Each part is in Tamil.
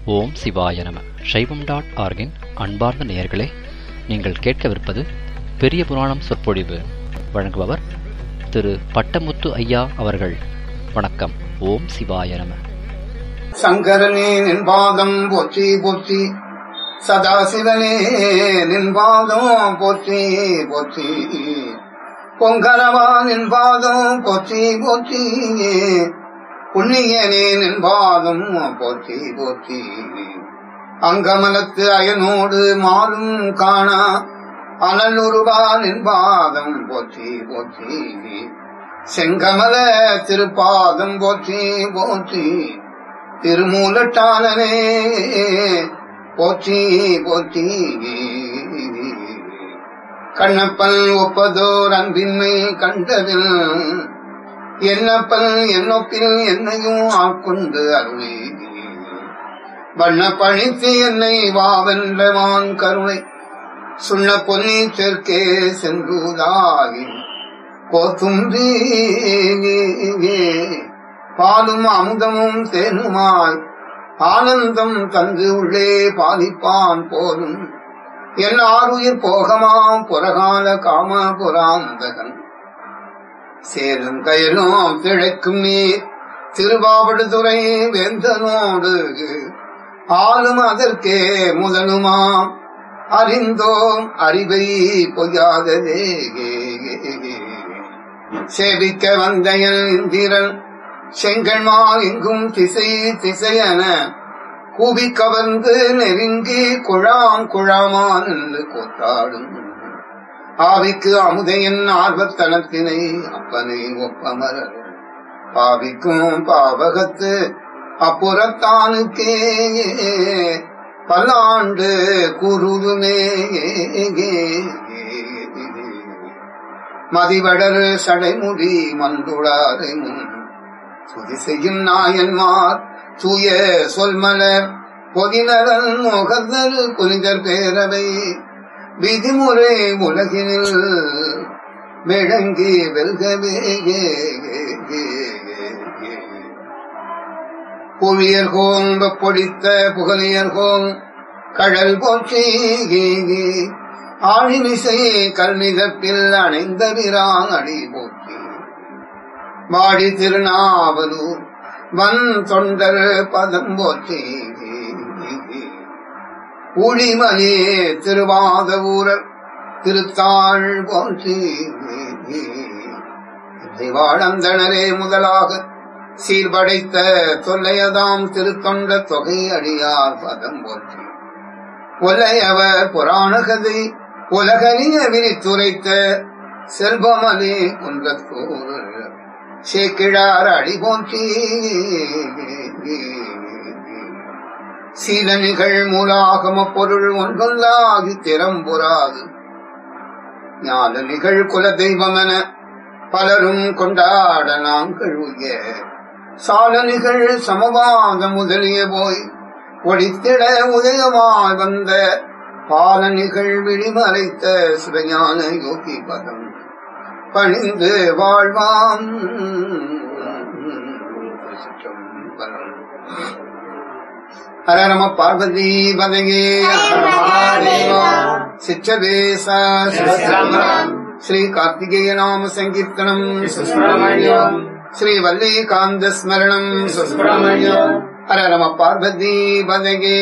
ஓம் சிவாய நம சைவம் டாட் ஆர்கின் அன்பார்ந்த நேயர்களே நீங்கள் கேட்கவிருப்பது பெரிய புராணம் சொற்பொழிவு வழங்குபவர் திரு பட்டமுத்து ஐயா அவர்கள் வணக்கம் ஓம் சிவாய நம சங்கரனே நின் பாதம் போற்றி போற்றி சதாசிவனே நின் பாதம் போற்றி போற்றி பொங்கரவா நின் பாதம் போற்றி போற்றி புண்ணியனே நின் பாதம் போற்றி போற்றி அங்கமலத்து அயனோடு மாறும் காணா அனலுருவா நின் பாதம் போற்றி போற்றி செங்கமல திருப்பாதம் போற்றி போற்றி திருமூலட்டானனே போற்றி போற்றி கண்ணப்பன் ஒப்பதோர் அன்பின்மை கண்டதில் என்னப்பன் என்னொப்பில் என்னையும் ஆட்கொண்டு அருளே வண்ண பழித்து என்னை வாவென்றவான் கருணை சுண்ண பொன்னி தெற்கே சென்றுதாகி கோத்துன்றி பாலும் அமுதமும் தேனுமாய் ஆனந்தம் தந்து உள்ளே பாலிப்பான் போலும் என் ஆறுயிர் போகமாம் புறகால காம புராந்தகன் சேரும் கயலும் கிழக்கும் நீர் திருவாவடுதுறை வேந்தனோடு ஆளும் அதற்கே முதலுமாம் அறிந்தோம் அறிவை பொய்யாததே சேவிக்க வந்தையன் இந்திரன் செங்கண்மா எங்கும் திசை திசையன கூவி கவர்ந்து நெருங்கி குழாம் குழாமான் என்று கூத்தாடும் ஆவிக்கு அமுதையன் ஆர்வத்தனத்தினை அப்பனை ஒப்பமர பாவிக்கும் பாவகத்து அப்புறத்தானுக்கே பல்லாண்டு கூறுதுமே மதிவடர் சடைமுடி மந்துளாரை முன் துதி செய்யும் நாயன்மார் தூய சொல்மலர் பொதினரன் முகர்தல் புனிதர் பேரவை விதிமுறை உலகினில் விளங்கி வெல்கவே புவியர்கோன் பொடித்த புகழியர்கோன் கடல் போற்றி ஆழிமிசை கல்மிதப்பில் அணைந்த விரான் அடி போற்றி வாடி திருநாவலூர் வன் தொண்டர் பதம் போற்றி ஊழிமலே திருவாத ஊரர் திருத்தாள் போற்றி வாழந்தனரே முதலாக சீர்படைத்த தொல்லையதாம் திருத்தொண்ட தொகை அடியார் பதம் போற்றி ஒல்லையவர் புராணகதை உலகறிய விரித்துரைத்த செல்வமலே குன்றத்தூர் சேக்கிழார் அடி போற்றி சீலனிகள் மூலாகம பொருள் ஒன்றொன்றாகி திறம்புறாது ஞானனிகள் குல தெய்வமென பலரும் கொண்டாட நாங்கள் உய சாலனிகள் சமவாத முதலிய போய் ஒடித்திட உதயமாய் வந்த பாலனிகள் விழிமறைத்த சிவஞான யோகி பதம் பணிந்து வாழ்வாம் ஹரரம பார்வதி பதகே சிச்சவேச ஸ்ரீ கார்த்திகேய நாம சங்கீர்த்தனம் ஸ்ரீ வல்லிகாந்த ஸ்மரணம் ஹரரம பார்வதி பதகே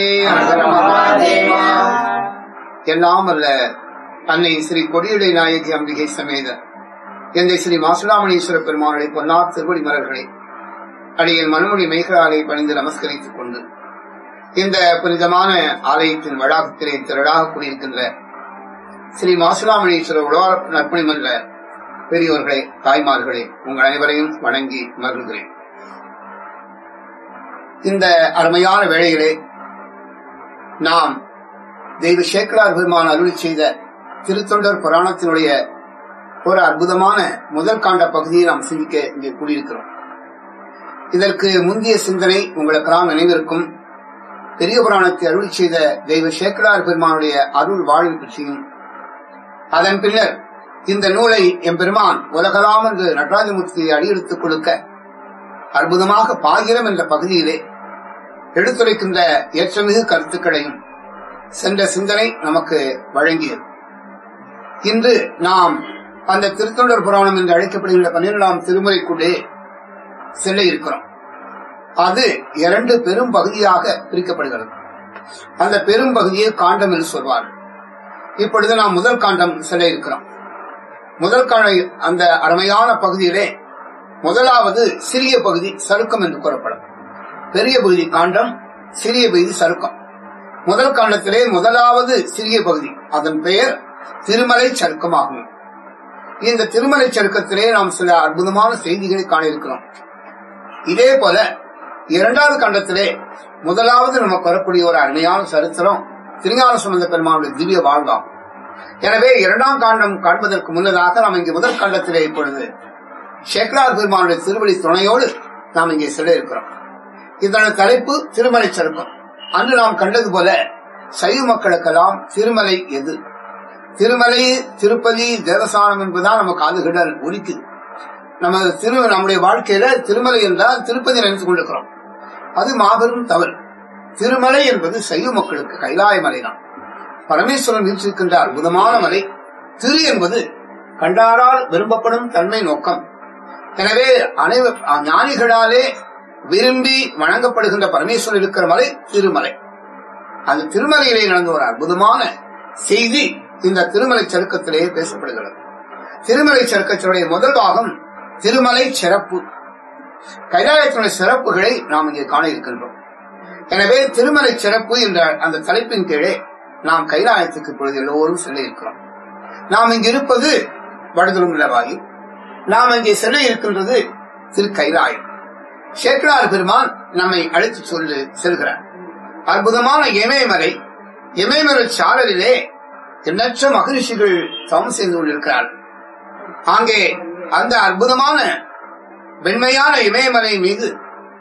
எல்லாம் அல்ல அன்னை ஸ்ரீ கொடியுடை நாயகி அம்பிகை சமேத எந்தை ஸ்ரீ மாசுலாமணீஸ்வர பெருமானுடைய பொன்னார் திருவடி மலர்களை அடியில் மனுமொழி மேகலாலை பணிந்து நமஸ்கரித்துக் கொண்டு இந்த புனிதமான ஆலயத்தின் வளாகத்திலே திரளாக கூடியிருக்கின்ற ஸ்ரீ மாசுலாமணீஸ்வரர் உலக நற்பணிமன்ற பெரியோர்களே தாய்மார்களே உங்கள் அனைவரையும் வணங்கி மகிழ்கிறேன் இந்த அருமையான வேளையிலே நாம் தெய்வ சேக்கலார் பெருமான் அருள் செய்த திருத்தொண்டர் புராணத்தினுடைய ஒரு அற்புதமான முதல் காண்ட பகுதியை நாம் சிந்திக்க இங்கே கூடியிருக்கிறோம் இதற்கு முந்தைய சிந்தனை உங்களுக்கெல்லாம் நினைவிருக்கும் பெரிய புராணத்தை அருள் செய்த தெய்வ சேக்கலார் பெருமானுடைய அருள் வாழ்வு பற்றியும் அதன் பின்னர் இந்த நூலை எம்பெருமான் உலகலாம் என்று நடராஜமூர்த்தியை அடியெடுத்துக் கொடுக்க அற்புதமாக பாகிரம் என்ற பகுதியிலே எடுத்துரைக்கின்ற ஏற்றமிகு கருத்துக்களையும் சென்ற சிந்தனை நமக்கு வழங்கியது இன்று நாம் அந்த திருத்தொண்டர் புராணம் என்று அழைக்கப்படுகின்ற பன்னிரெண்டாம் திருமுறைக்குள்ளே செல்ல இருக்கிறோம் அது இரண்டு பெரும் பகுதியாக பிரிக்கப்படுகிறது அந்த பெரும் பகுதியை காண்டம் என்று சொல்வார்கள் இப்பொழுது நாம் முதல் காண்டம் செல்ல இருக்கிறோம் முதல் காண அந்த அருமையான பகுதியிலே முதலாவது சிறிய பகுதி சருக்கம் என்று கூறப்படும் பெரிய பகுதி காண்டம் சிறிய பகுதி சருக்கம் முதல் காண்டத்திலே முதலாவது சிறிய பகுதி அதன் பெயர் திருமலை சருக்கமாகும் இந்த திருமலை சருக்கத்திலே நாம் சில அற்புதமான செய்திகளை காண இருக்கிறோம் இதே போல இரண்டாவது கண்டத்திலே முதலாவது நமக்கு வரக்கூடிய ஒரு அருமையான சரித்திரம் திருஞான சுமந்த பெருமானுடைய திவ்ய வாழ்வாகும் எனவே இரண்டாம் காண்டம் காண்பதற்கு முன்னதாக நாம் இங்கே முதல் கண்டத்திலே இப்பொழுது சேக்கலார் பெருமானுடைய திருவடி துணையோடு நாம் இங்கே செல்ல இருக்கிறோம் இதன தலைப்பு திருமலை சருக்கம் அன்று நாம் கண்டது போல சைவ மக்களுக்கெல்லாம் திருமலை எது திருமலை திருப்பதி தேவஸ்தானம் என்பதுதான் நம்ம காதுகிடல் ஒலிக்குது நம்ம திரு நம்முடைய வாழ்க்கையில திருமலை என்றால் திருப்பதி நினைத்து கொண்டிருக்கிறோம் அது மாபெரும் தவறு திருமலை என்பது சைவ மக்களுக்கு கைலாய மலைதான் பரமேஸ்வரன் வீற்றிருக்கின்ற அற்புதமான மலை திரு என்பது கண்டாரால் விரும்பப்படும் தன்மை நோக்கம் எனவே அனைவர் ஞானிகளாலே விரும்பி வணங்கப்படுகின்ற பரமேஸ்வரன் இருக்கிற மலை திருமலை அது திருமலையிலே நடந்த ஒரு அற்புதமான செய்தி இந்த திருமலை சருக்கத்திலே பேசப்படுகிறது திருமலை சருக்கத்தினுடைய முதல் பாகம் திருமலை சிறப்பு கைலாயத்தினுடைய சிறப்புகளை நாம் இங்கே காண இருக்கின்றோம் எனவே திருமலை சிறப்பு என்ற அந்த தலைப்பின் கீழே நாம் கைலாயத்துக்கு இப்பொழுது எல்லோரும் செல்ல இருக்கிறோம் நாம் இங்கு இருப்பது வடதுருமில்லவாயு நாம் இங்கே செல்ல இருக்கின்றது திரு கைலாயம் சேக்கலார் பெருமான் நம்மை அழைத்து சொல்லு செல்கிறார் அற்புதமான இமயமலை இமயமலை சாரலிலே எண்ணற்ற மகரிஷிகள் தவம் செய்து கொண்டிருக்கிறார்கள் அங்கே அந்த அற்புதமான வெண்மையான இமயமலை மீது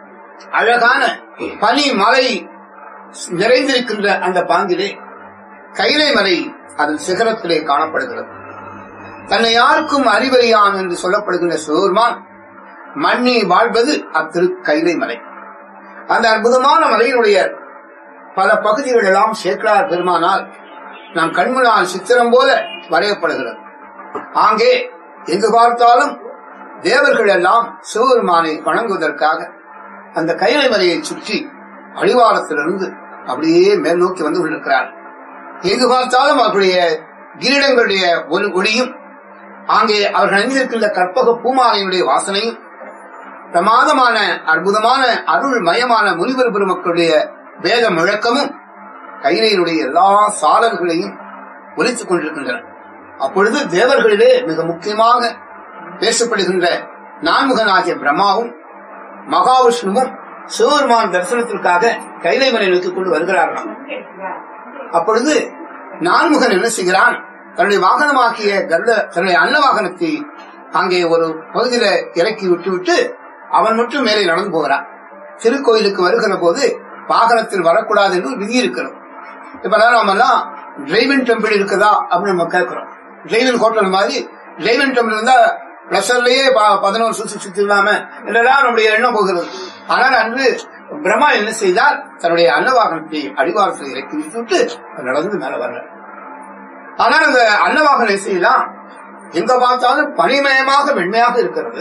அழகான பனி மலை நிறைந்திருக்கின்ற அந்த பாங்கிலே கைலை மலை அதன் சிகரத்திலே காணப்படுகிறது தன்னை யாருக்கும் அறிவறியான் என்று சொல்லப்படுகின்ற சிவபெருமான் மண்ணி வாழ்வது அத்திரு கைலை மலை அந்த அற்புதமான மலையினுடைய பல பகுதிகள் எல்லாம் சேக்கலார் பெருமானால் நாம் கண்முனால் சித்திரம் போல வரையப்படுகிறது ஆங்கே எங்கு பார்த்தாலும் தேவர்கள் எல்லாம் சிவபெருமானை வணங்குவதற்காக அந்த கைலை மலையை சுற்றி அடிவாரத்திலிருந்து அப்படியே மேல் நோக்கி வந்து கொண்டிருக்கிறார் எங்கு பார்த்தாலும் அவர்களுடைய கிரீடங்களுடைய ஒளி- ஒளியும் அங்கே அவர்கள் அணிந்திருக்கின்ற கற்பக பூமாலையினுடைய வாசனையும் பிரமாதமான அற்புதமான அருள் மயமான முனிவர் பெருமக்களுடைய வேத முழக்கமும் கைலையினுடைய எல்லா சாலல்களையும் ஒலித்துக் கொண்டிருக்கின்றன அப்பொழுது தேவர்களிலே மிக முக்கியமாக பேசப்படுகின்ற நான்முகனாகிய பிரம்மாவும் மகாவிஷ்ணுவும் சிவபெருமான் தரிசனத்திற்காக கைலை மலை நோக்கிக் கொண்டு வருகிறார்களாம் அப்பொழுது நான்முகன் என்ன செய்கிறான் தன்னுடைய வாகனமாக்கிய கருட தன்னுடைய அன்ன வாகனத்தை அங்கே ஒரு பகுதியில இறக்கி விட்டுவிட்டு அவன் மட்டும் மேலே நடந்து போகிறான் திருக்கோயிலுக்கு வருகிற போது வாகனத்தில் வரக்கூடாது என்று ஒரு விதி இருக்கிறது இப்பதான் நாம எல்லாம் டிரைவிங் டெம்பிள் இருக்குதா அப்படின்னு நம்ம கேட்கிறோம் டிரைவிங் ஹோட்டல் மாதிரி டிரைவிங் டெம்பிள் இருந்தா பிளஸர்லயே பதினோரு சுத்தி சுத்தி இல்லாம இதெல்லாம் நம்முடைய எண்ணம் போகிறது ஆனால் அன்று பிரம்மா என்ன செய்தார் தன்னுடைய அன்னவாகனத்தை அடிவாரத்தில் இறக்கி விட்டுவிட்டு அவர் நடந்து மேல வர்ற ஆனால் அந்த அன்னவாகன இசையெல்லாம் எங்க பார்த்தாலும் பனிமயமாக வெண்மையாக இருக்கிறது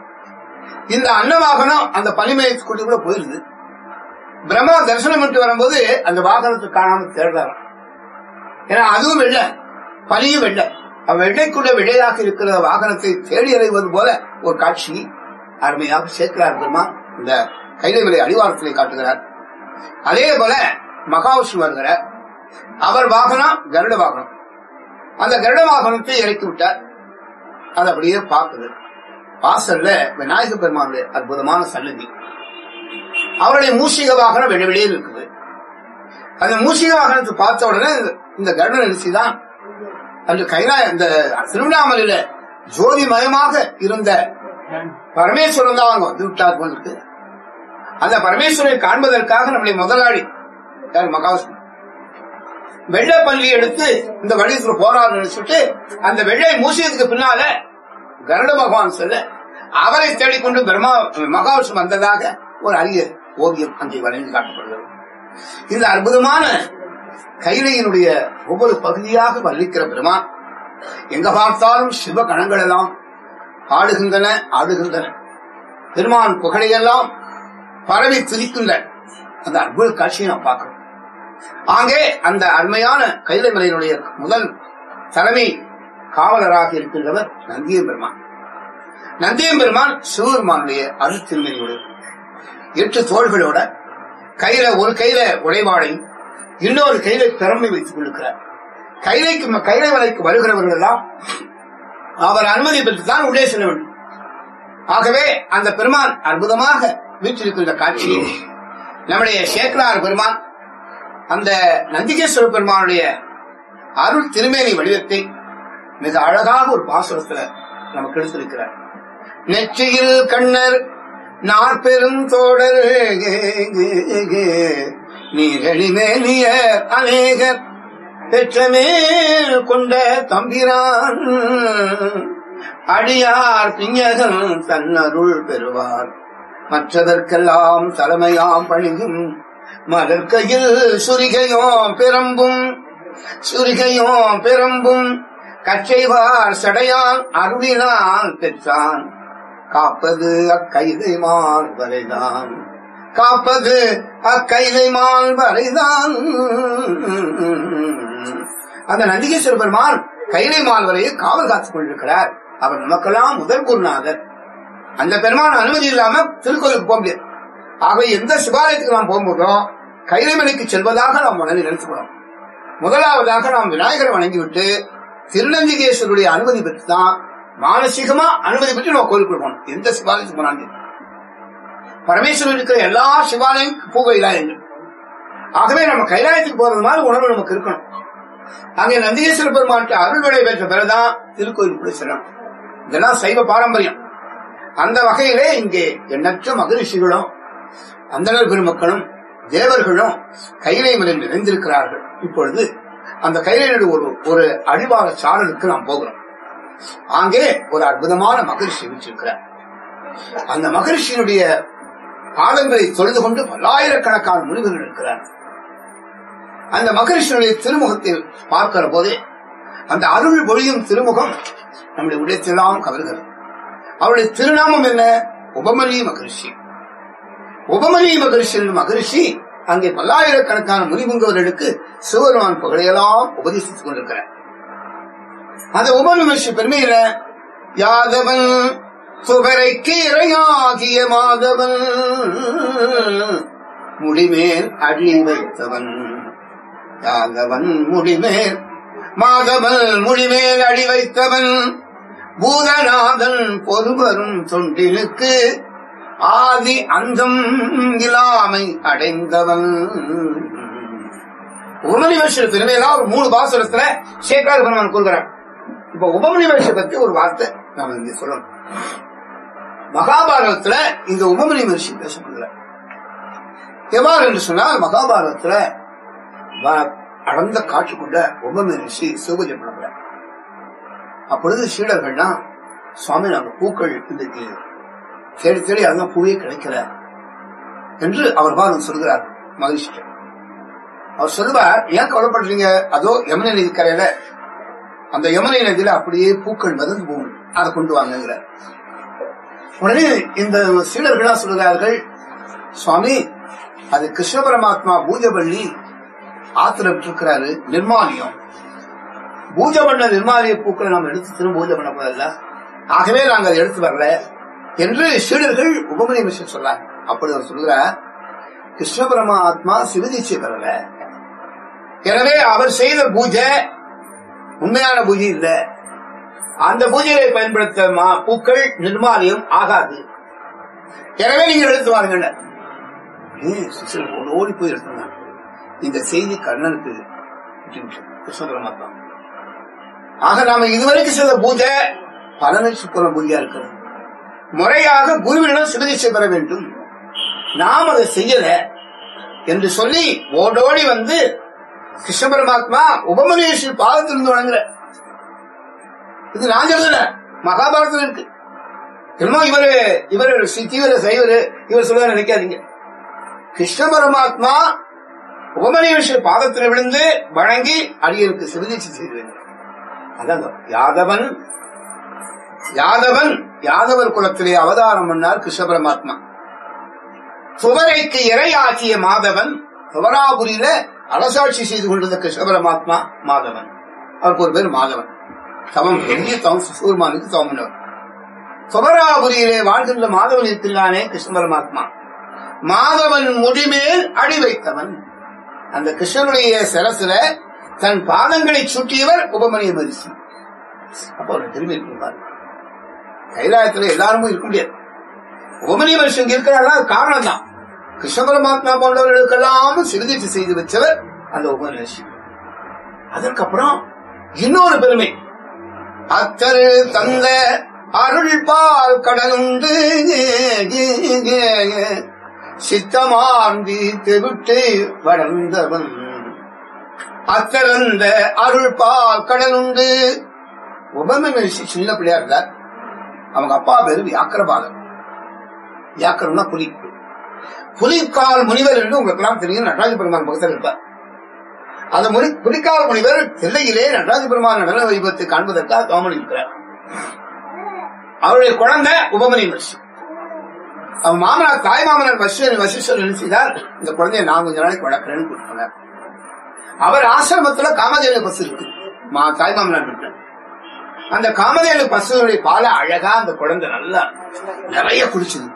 இந்த அன்னவாகனம் அந்த பனிமயத்துக்குள்ள போயிருது பிரம்மா தரிசனம் பண்ணிட்டு வரும்போது அந்த வாகனத்தை காணாம தேடுறாராம் ஏன்னா அதுவும் வெள்ளை பனியும் வெள்ளை அவ் வெள்ளைக்குள்ள வெள்ளையாக இருக்கிற வாகனத்தை தேடி அறைவது போல ஒரு காட்சி அருமையாக சேர்க்கிறார் பெருமா இந்த கைலைமலை அடிவாரத்திலே காட்டுகிறார் அதே போல மகாவிஷ்ணு வருகிறார் அவர் வாகனம் கருட வாகனம் அந்த கருட வாகனத்தை இறக்கி விட்டார் அது அப்படியே பார்க்குது வாசல்ல விநாயக பெருமானுடைய அற்புதமான சன்னதி அவருடைய மூஷிக வாகனம் வெளி வெளியே இருக்குது அந்த மூஷிக வாகனத்தை பார்த்த உடனே இந்த கருட நிறுத்தி தான் அந்த கைலா இந்த திருவண்ணாமலையில ஜோதிமயமாக இருந்த பரமேஸ்வரன் தான் அவங்க வந்து விட்டார் போல இருக்கு அந்த பரமேஸ்வரனை காண்பதற்காக நம்முடைய முதலாளி யார் மகாவிஷ்ணு வெள்ளை பள்ளி எடுத்து இந்த வழித்துல போறாரு நினைச்சிட்டு அந்த வெள்ளை மூசியத்துக்கு பின்னால கருட பகவான் சொல்ல அவரை தேடிக்கொண்டு பிரம்மா மகாவிஷ்ணு வந்ததாக ஒரு அரிய ஓவியம் அங்கே வரைந்து காட்டப்படுகிறது இந்த அற்புதமான கைலையினுடைய ஒவ்வொரு பகுதியாக வர்ணிக்கிற பெருமான் எங்க பார்த்தாலும் சிவ கணங்கள் எல்லாம் ஆடுகின்றன ஆடுகின்றன பெருமான் புகழையெல்லாம் பரவி துதிக்கின்ற அந்த அற்புத காட்சியை நாம் பார்க்கிறோம் ஆங்கே அந்த அருமையான கைலை மலையினுடைய முதல் தலைமை காவலராக இருக்கின்றவர் நந்தியம் பெருமான் நந்தியம் பெருமான் சிவபெருமானுடைய அருள் திருமணியோடு எட்டு தோள்களோட கையில ஒரு கையில உடைவாளையும் இன்னொரு கையில திறமை வைத்துக் கொண்டிருக்கிறார் கைலைக்கு கைலை மலைக்கு வருகிறவர்கள் எல்லாம் அவர் அனுமதி பெற்று தான் உள்ளே செல்ல வேண்டும் ஆகவே அந்த பெருமான் அற்புதமாக வீற்றிருக்கின்ற காட்சியை நம்முடைய சேக்கலார் பெருமான் அந்த நந்திகேஸ்வர பெருமானுடைய அருள் திருமேனி வடிவத்தை மிக அழகாக ஒரு பாசுரத்துல நமக்கு எடுத்திருக்கிறார் நெற்றியில் கண்ணர் நாற்பெரும் தோடர் நீரழிமேலிய அநேகர் பெற்றமேல் கொண்ட தம்பிரான் அடியார் பிஞகன் தன்னருள் பெறுவார் மற்றதற்கெல்லாம் தலைமையாம் பணியும் மலர்கையில் சுரிகையோம் பெரம்பும் சுரிகையோம் பெரம்பும் கச்சைவார் சடையான் அருளினால் பெற்றான் காப்பது அக்கைதை மால் வரைதான் காப்பது அக்கைதை மால் வரைதான் அந்த நந்திகேஸ்வர பெருமான் கைலை மால்வரையை காவல் காத்துக் கொண்டிருக்கிறார் அவர் நமக்கெல்லாம் முதல் குருநாதர் அந்த பெருமான அனுமதி இல்லாம திருக்கோயிலுக்கு போக முடியாது ஆகவே எந்த சிவாலயத்துக்கு நாம் போகும்போதும் கைலைமலைக்கு செல்வதாக நாம் மனதில் நினைச்சுக்கணும் முதலாவதாக நாம் விநாயகரை வணங்கிவிட்டு திருநந்திகேஸ்வருடைய அனுமதி பெற்று தான் மானசீகமா அனுமதி பெற்று நம்ம கோயிலுக்கு போகணும் எந்த சிவாலயத்துக்கு போனாலும் பரமேஸ்வரர் இருக்கிற எல்லா சிவாலயம் பூகைலாயங்கள் ஆகவே நம்ம கைலாயத்துக்கு போறது மாதிரி உணர்வு நமக்கு இருக்கணும் அங்கே நந்திகேஸ்வர பெருமானுக்கு அருள் விடை பெற்ற பிறகுதான் திருக்கோயிலுக்குள்ள செல்லணும் இதெல்லாம் சைவ பாரம்பரியம் அந்த வகையிலே இங்கே எண்ணற்ற மகரிஷிகளும் அந்தனர் பெருமக்களும் தேவர்களும் கைலை மலையில் நிறைந்திருக்கிறார்கள் இப்பொழுது அந்த கைலையோட ஒரு ஒரு அடிவார சாரலுக்கு நாம் போகிறோம் அங்கே ஒரு அற்புதமான மகரிஷி வச்சிருக்கிறார் அந்த மகரிஷியினுடைய பாதங்களை தொழுது கொண்டு பல்லாயிரக்கணக்கான முனிவர்கள் இருக்கிறார் அந்த மகரிஷியுடைய திருமுகத்தில் பார்க்கிற போதே அந்த அருள் பொழியும் திருமுகம் நம்முடைய உடையத்தெல்லாம் கவர்கிறது அவருடைய திருநாமம் என்ன உபமலி மகரிஷி உபமலி மகரிஷி என்ற மகரிஷி அங்கே பல்லாயிரக்கணக்கான முனிபுங்கவர்களுக்கு சிவபெருமான் புகழையெல்லாம் உபதேசித்துக் கொண்டிருக்கிறார் அந்த உபமலி மகரிஷி பெருமையில யாதவன் சுகரைக்கு இறையாகிய மாதவன் முடிமேல் அழி வைத்தவன் யாதவன் முடிமேல் மாதவன் முடிமேல் அடி வைத்தவன் பூதநாதன் பொறுவரும் தொண்டினுக்கு ஆதி அந்தம் இல்லாமை அடைந்தவன் உபமணி வருஷ திருமையெல்லாம் ஒரு மூணு பாசுரத்துல சேக்கார பெருமான் கூறுகிறார் இப்ப உபமணி வருஷ பத்தி ஒரு வார்த்தை நாம இங்க சொல்லணும் மகாபாரதத்துல இந்த உபமணி மகர்ஷி பேசப்படுகிறார் எவ்வாறு என்று சொன்னால் மகாபாரதத்துல வ- அடர்ந்த காட்சி கொண்ட உபமணி ரிஷி சிவபூஜை பண்ணப்படுறார் அப்பொழுது சீடர்கள்னா சுவாமி நாங்க பூக்கள் இன்றைக்கு தேடி தேடி அங்க பூவே கிடைக்கல என்று அவர் பாதம் சொல்கிறார் மகிழ்ச்சி அவர் சொல்லுவார் ஏன் கவலைப்படுறீங்க அதோ யமுனை நதி கரையில அந்த யமுனை நதியில அப்படியே பூக்கள் மிதந்து போகும் அதை கொண்டு வாங்குகிறார் உடனே இந்த சீடர்களா சொல்கிறார்கள் சுவாமி அது கிருஷ்ண பரமாத்மா பூஜை பண்ணி ஆத்துல விட்டிருக்கிறாரு நிர்மாலியம் பூஜை பண்ண நிர்மாலிய பூக்களை நாம் எடுத்து திரும்ப பூஜை பண்ண போதில்ல ஆகவே நாங்கள் அதை எடுத்து வரல என்று சீடர்கள் உபமணி மிஷன் சொல்றாங்க அப்படி அவர் சொல்கிறார் கிருஷ்ண பரமாத்மா சிவதீட்சை பெறல எனவே அவர் செய்த பூஜை உண்மையான பூஜை இல்ல அந்த பூஜையை பயன்படுத்த மா- பூக்கள் நிர்மாலியம் ஆகாது எனவே நீங்கள் எடுத்து வாருங்க ஓடி போய் எடுத்துனாங்க இந்த செய்தி கர்ணனுக்கு விட்டுவிட்டு, கிருஷ்ண பரமாத்மா ஆக நாம இதுவரைக்கும் செய்த பூஜை பலனுக்கு போன பூஜையா இருக்கிறது முறையாக குருவிடம் சிவதீட்சை பெற வேண்டும் நாம் அதை செய்யல என்று சொல்லி ஓடோடி வந்து கிருஷ்ண பரமாத்மா உபமனேஸ்வரி பாதத்திலிருந்து வணங்குற இது நான் சொல்லல மகாபாரதம் இருக்கு என்னமோ இவரு இவர் சி- தீவிர செய்வரு இவர் சொல்ல நினைக்காதீங்க கிருஷ்ண பரமாத்மா உபமனிஷ பாதத்தில் விழுந்து வணங்கி அடியனுக்கு சிறுதீட்சி செய்து அதான் யாதவன் யாதவன் யாதவர் குலத்திலே அவதாரம் பண்ணார் கிருஷ்ண பரமாத்மா சுவரைக்கு இரையாக்கிய மாதவன் சுவராபுரியில அரசாட்சி செய்து கொண்டிருந்த கிருஷ்ண பரமாத்மா மாதவன் அவருக்கு ஒரு பேர் மாதவன் தவம் பெரிய தவம் சூர்மானுக்கு தவம் பண்ணவர் சுவராபுரியிலே வாழ்கின்ற மாதவன் இருக்கிறானே கிருஷ்ண பரமாத்மா மாதவன் முடிமேல் அடி வைத்தவன் அந்த கிருஷ்ணனுடைய சிரசுல தன் பாதங்களை சுட்டியவர் உபமணிய மரிசி அப்ப ஒரு திரும்பி இருப்பார் கைலாயத்துல எல்லாருமே இருக்க முடியாது உபமணிய மரிசி இங்க இருக்கிறாரா அது காரணம் தான் கிருஷ்ண பரமாத்மா போன்றவர்களுக்கெல்லாம் சிறுதீட்டு செய்து வச்சவர் அந்த உபமணிய மரிசி அதற்கப்புறம் இன்னொரு பெருமை அத்தரு தந்த அருள் பால் கடலுண்டு சித்தமாந்தி தெவிட்டு வளர்ந்தவன் அத்தரந்த அருள் பால் கடலுண்டு உபம மகிழ்ச்சி சின்ன பிள்ளையா இருந்தார் அவங்க அப்பா பேரு வியாக்கரபாலன் வியாக்கரம்னா புலி புலிக்கால் முனிவர் என்று உங்களுக்கு எல்லாம் தெரியும் நடராஜ பெருமான் பக்கத்தில் இருப்பார் அந்த முனி புலிக்கால் முனிவர் தில்லையிலே நடராஜ பெருமான் நடன வைபத்தை காண்பதற்காக கவனம் இருக்கிறார் அவருடைய குழந்தை உபமணி மகிழ்ச்சி அவன் மாமனார் தாய் மாமனார் வசிஷ்டர் வசிஷ்டர் என்ன செய்தார் இந்த குழந்தைய நான் கொஞ்ச நாளைக்கு வளர்க்கிறேன்னு கூப்பிட்டார் அவர் ஆசிரமத்துல காமதேனு பசு இருக்கு மா தாய் மாமனார் வீட்டுல அந்த காமதேனு பசுடைய பால அழகா அந்த குழந்தை நல்லா நிறைய குடிச்சது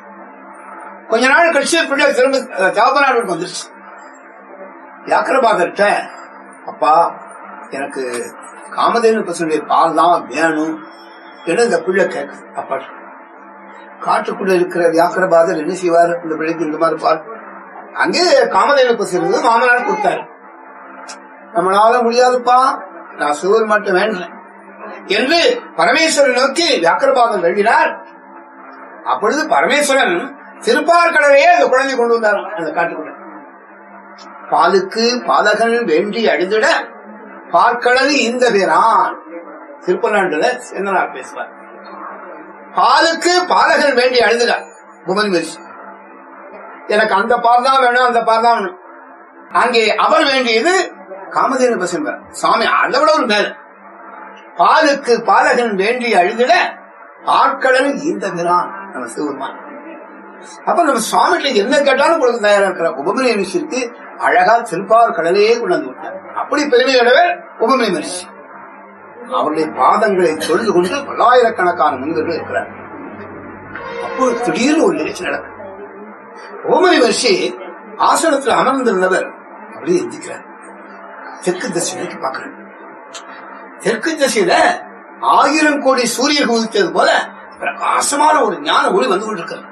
கொஞ்ச நாள் கழிச்சு பிள்ளை திரும்ப தகப்பனார் வீட்டுக்கு வந்துருச்சு வியாக்கரபாதர்கிட்ட அப்பா எனக்கு காமதேனு பசுடைய பால் தான் வேணும் என்று இந்த பிள்ளை கேட்குது அப்பா காட்டுக்குள்ள இருக்கிற வியாக்கரபாதர் என்ன செய்வார் இந்த பிள்ளைக்கு இந்த மாதிரி பால் அங்கே காமதேனு பசு இருந்தது மாமனார் கொடுத்தாரு நம்மளால முடியாதுப்பா நான் சிவர் மட்டும் வேண்டேன் என்று பரமேஸ்வரன் நோக்கி வியாக்கரபாதன் எழுதினார் அப்பொழுது பரமேஸ்வரன் திருப்பார்கடலையே அந்த குழந்தை கொண்டு வந்தார் அந்த காட்டுக்குள்ள பாலுக்கு பாலகன் வேண்டி அழிந்திட பார்க்கடல் இந்த பேரான் திருப்பநாண்டுல செந்தனார் பேசுவார் பாலுக்கு பாலகன் வேண்டி அழுதுகிறார் புமன் மிர்சி எனக்கு அந்த பால் தான் வேணும் அந்த பால் தான் வேணும் அங்கே அவர் வேண்டியது காமதேனு பசும்பர் சுவாமி அதை விட ஒரு மேல பாலுக்கு பாலகன் வேண்டி அழுதிட ஆட்களன் இந்த பிரான் நம்ம சிவருமான் அப்ப நம்ம சுவாமிகிட்ட என்ன கேட்டாலும் கொடுக்க தயாரா இருக்கிற உபமணி மனுஷருக்கு அழகா திருப்பார் கடலையே கொண்டாந்து விட்டார் அப்படி பெருமை அடைவர் உபமணி மனுஷி அவருடைய பாதங்களை தொழுது கொண்டு பல்லாயிரக்கணக்கான முனிவர்கள் இருக்கிறார் அப்போ திடீர்னு ஒரு நிகழ்ச்சி நடக்கும் ஓமனி வரிசை ஆசனத்தில் அமர்ந்திருந்தவர் அப்படியே எந்திக்கிறார் தெற்கு திசை நோக்கி பார்க்கிறார் தெற்கு திசையில ஆயிரம் கோடி சூரியன் உதித்தது போல பிரகாசமான ஒரு ஞான ஒளி வந்து கொண்டிருக்கிறார்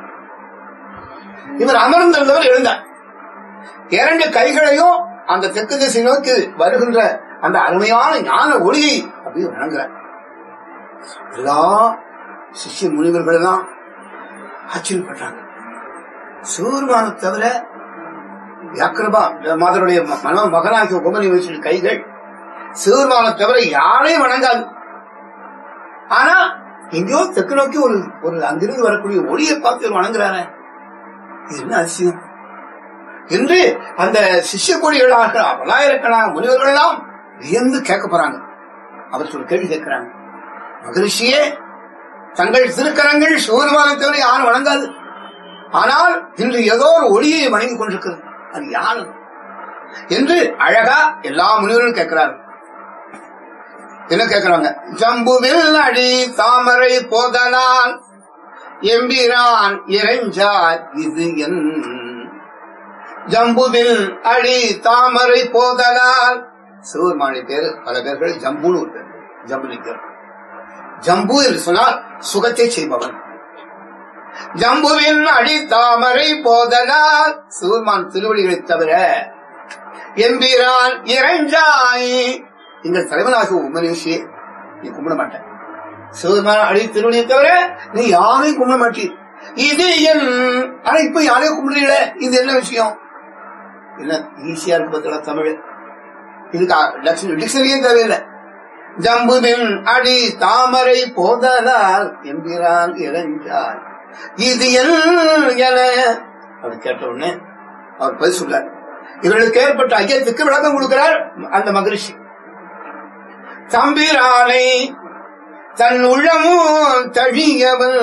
இவர் அமர்ந்திருந்தவர் எழுந்தார் இரண்டு கைகளையும் அந்த தெற்கு திசை நோக்கி வருகின்ற அந்த அருமையான ஞான ஒளியை அப்படியே வணங்குறார் எல்லா சிஷ்ய முனிவர்கள் எல்லாம் ஆச்சரியப்படுறாங்க சிவபெருமானை தவிர வியாக்கிரபா மாதருடைய மன மகனாகிய உபமணி வச்சு கைகள் சிவபெருமானை தவிர யாரையும் வணங்காது ஆனா எங்கேயோ தெற்கு நோக்கி ஒரு ஒரு அங்கிருந்து வரக்கூடிய ஒளியை பார்த்து இவர் வணங்குறாரு இது என்ன அதிசயம் என்று அந்த சிஷ்ய கொடிகளாக பல்லாயிரக்கணக்கான முனிவர்கள் எல்லாம் வியந்து கேட்க போறாங்க அவர் ஒரு கேள்வி கேட்கிறாங்க மகரிஷியே தங்கள் திருக்கரங்கள் சிவபெருமானை தவிர யாரும் வணங்காது ஆனால் இன்று ஏதோ ஒரு ஒளியை வணங்கிக் கொண்டிருக்கிறது அது யாரு என்று அழகா எல்லா முனிவர்களும் கேட்கிறார்கள் என்ன கேட்கிறாங்க ஜம்புவில் அடி தாமரை போதனால் எம்பிரான் இறைஞ்சார் இது என் ஜம்புவில் அடி தாமரை போதலால் சிவபெருமானுடைய பேரு பல பேர்கள் ஜம்புன்னு ஒரு பேர் ஜம்பு நிற்கிறார் ஜம்பு என்று சொன்னால் சுகத்தை செய்பவன் ஜம்புவின் அடி தாமரை போதலால் சிவபெருமான் திருவடிகளை தவிர எம்பிரான் இறைஞ்சாய் எங்கள் தலைவனாக உமனிஷி நீ கும்பிட மாட்டேன் சிவபெருமான அடி திருவடியை தவிர நீ யாரையும் கும்பிட மாட்டீர் இது என் ஆனா இப்ப யாரையும் கும்பிடுறீங்கள இது என்ன விஷயம் என்ன ஈஸியா இருக்கு பார்த்தா தமிழ் இதுக்கு டிக்ஷனரியே தேவையில்லை ஜம்புவின் அடி தாமரை போதலால் எம்பிரான் இறைஞ்சார் இது என் என அப்படி கேட்ட உடனே அவர் பதில் சொல்றார் இவர்களுக்கு ஏற்பட்ட ஐயத்துக்கு விளக்கம் கொடுக்கிறார் அந்த மகரிஷி தம்பிரானை தன் உள்ளமும் தழியவன்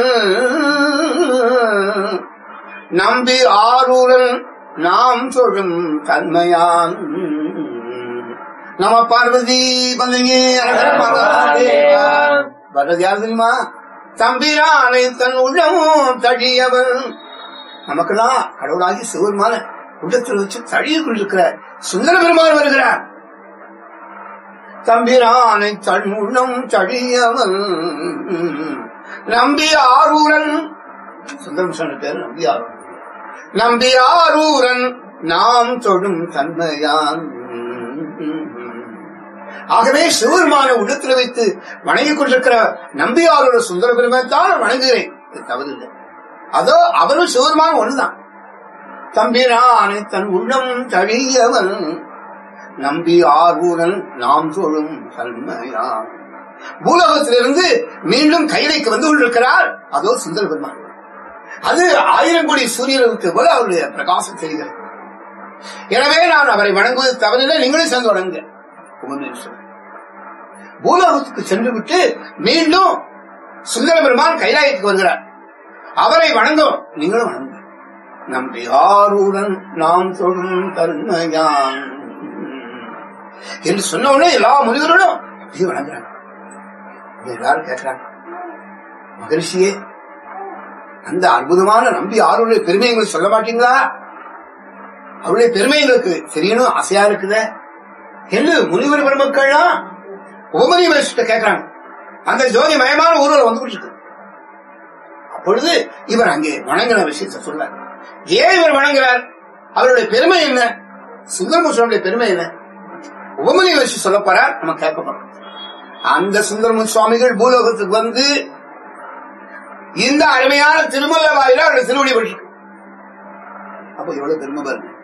நம்பி ஆரூரன் நாம் சொல்லும் தன்மையான் நம பார்வதி பந்தங்கே வர்றது யார் தெரியுமா தம்பிரானை தன் உள்ளமும் தழியவன் நமக்கெல்லாம் கடவுளாகி சிவருமான உள்ளத்தில் வச்சு தழிய கொண்டிருக்கிறார் சுந்தர பெருமாள் வருகிறார் தம்பிரானை தன் உள்ளம் தழியவன் நம்பி ஆரூரன் சுந்தரம் சொன்ன பேர் நம்பி ஆரூரன் நம்பி ஆரூரன் நாம் தொடும் தன்மையான் ஆகவே சிவருமான உள்ளத்தில் வைத்து வணங்கிக் கொண்டிருக்கிற நம்பியாரோட சுந்தர பெருமைத்தான் வணங்குகிறேன் இது தவறில்லை அதோ அவரும் சிவருமான ஒண்ணுதான் தம்பிரானை தன் உள்ளம் தழியவன் நம்பி ஆரூரன் நாம் தொழும் தன்மையான் பூலோகத்திலிருந்து மீண்டும் கைலைக்கு வந்து கொண்டிருக்கிறார் அதோ சுந்தர பெருமான் அது ஆயிரம் கோடி சூரியனுக்கு போல அவருடைய பிரகாசம் தெரிகிறது எனவே நான் அவரை வணங்குவது தவறில்லை நீங்களும் சேர்ந்து வணங்க உபநேஸ்வரர். பூலோகத்துக்கு சென்று விட்டு மீண்டும் சுந்தர பெருமான் கைலாயத்துக்கு வருகிறார் அவரை வணங்கும் நீங்களும் வணங்க நம்பி ஆரூரன் நாம் தொடும் தன்மையான் என்று சொன்ன உடனே எல்லா முனிவர்களும் அப்படியே வணங்குறாங்க இது எல்லாரும் கேட்கிறாங்க மகரிஷியே அந்த அற்புதமான நம்பி ஆறுடைய பெருமை எங்களுக்கு சொல்ல மாட்டீங்களா அவருடைய பெருமை எங்களுக்கு தெரியணும் ஆசையா இருக்குதே என்று முனிவர் பெருமக்கள்லாம் உபமணி மகிழ்ச்சிட்ட கேட்கிறாங்க அந்த ஜோதி மயமான ஊரில் வந்து இருக்கு அப்பொழுது இவர் அங்கே வணங்கின விஷயத்தை சொல்றார் ஏன் இவர் வணங்குறார் அவருடைய பெருமை என்ன சுந்தரமுஷனுடைய பெருமை என்ன உபமணி மகிழ்ச்சி சொல்ல போறார் நம்ம கேட்க போறோம் அந்த சுந்தரமு சுவாமிகள் பூலோகத்துக்கு வந்து இந்த அருமையான திருமல்ல வாயில அவருடைய திருவடி பற்றி அப்ப எவ்வளவு பெருமை பாருங்க